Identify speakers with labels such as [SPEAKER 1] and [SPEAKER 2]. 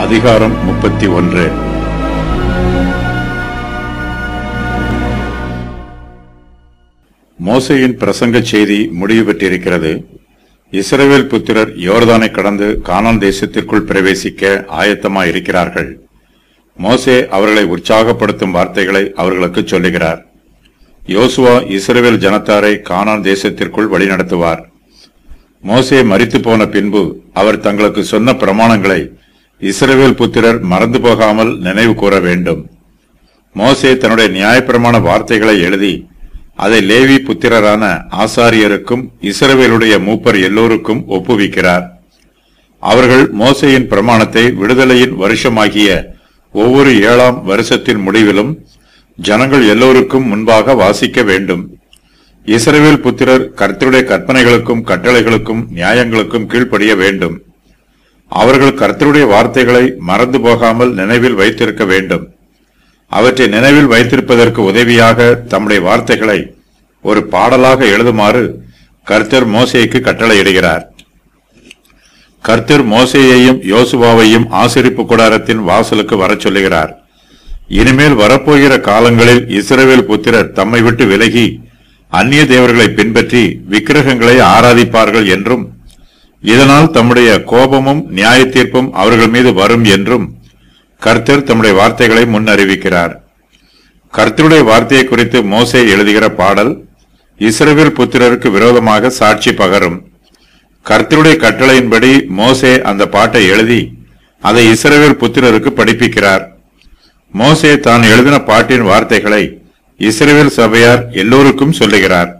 [SPEAKER 1] அதிகாரம் முப்பத்தி ஒன்று மோசையின் பிரசங்க செய்தி முடிவு பெற்றிருக்கிறது இஸ்ரவேல் புத்திரர் யோர்தானை கடந்து கானான் தேசத்திற்குள் பிரவேசிக்க ஆயத்தமாயிருக்கிறார்கள் மோசே அவர்களை உற்சாகப்படுத்தும் வார்த்தைகளை அவர்களுக்கு சொல்லுகிறார் யோசுவா இஸ்ரவேல் ஜனத்தாரை கானான் தேசத்திற்குள் வழிநடத்துவார் மோசே மரித்து போன பின்பு அவர் தங்களுக்கு சொன்ன பிரமாணங்களை இஸ்ரவேல் புத்திரர் மறந்து போகாமல் நினைவு கூற வேண்டும் மோசே தன்னுடைய நியாயப்பிரமாண வார்த்தைகளை எழுதி அதை லேவி புத்திரரான ஆசாரியருக்கும் இஸ்ரவேலுடைய மூப்பர் எல்லோருக்கும் ஒப்புவிக்கிறார் அவர்கள் மோசேயின் பிரமாணத்தை விடுதலையின் வருஷமாகிய ஒவ்வொரு ஏழாம் வருஷத்தின் முடிவிலும் ஜனங்கள் எல்லோருக்கும் முன்பாக வாசிக்க வேண்டும் இஸ்ரவேல் புத்திரர் கர்த்தருடைய கற்பனைகளுக்கும் கட்டளைகளுக்கும் நியாயங்களுக்கும் கீழ்ப்படிய வேண்டும் அவர்கள் கர்த்தருடைய வார்த்தைகளை மறந்து போகாமல் நினைவில் வைத்திருக்க வேண்டும் அவற்றை நினைவில் வைத்திருப்பதற்கு உதவியாக தம்முடைய வார்த்தைகளை ஒரு பாடலாக எழுதுமாறு கர்த்தர் மோசேக்கு கட்டளையிடுகிறார் கர்த்தர் மோசேயையும் யோசுவாவையும் ஆசிரிப்பு கூடாரத்தின் வாசலுக்கு வரச் சொல்லுகிறார் இனிமேல் வரப்போகிற காலங்களில் இஸ்ரவேல் புத்திரர் தம்மை விட்டு விலகி அந்நிய தேவர்களை பின்பற்றி விக்கிரகங்களை ஆராதிப்பார்கள் என்றும் இதனால் தம்முடைய கோபமும் நியாய தீர்ப்பும் அவர்கள் மீது வரும் என்றும் கர்த்தர் தம்முடைய வார்த்தைகளை முன் அறிவிக்கிறார் கர்த்தருடைய வார்த்தையை குறித்து மோசே எழுதுகிற பாடல் இஸ்ரவேல் புத்திரருக்கு விரோதமாக சாட்சி பகரும் கர்த்தருடைய கட்டளையின்படி மோசே அந்த பாட்டை எழுதி அதை இஸ்ரவேல் புத்திரருக்கு படிப்பிக்கிறார் மோசே தான் எழுதின பாட்டின் வார்த்தைகளை இஸ்ரவேல் சபையார் எல்லோருக்கும் சொல்லுகிறார்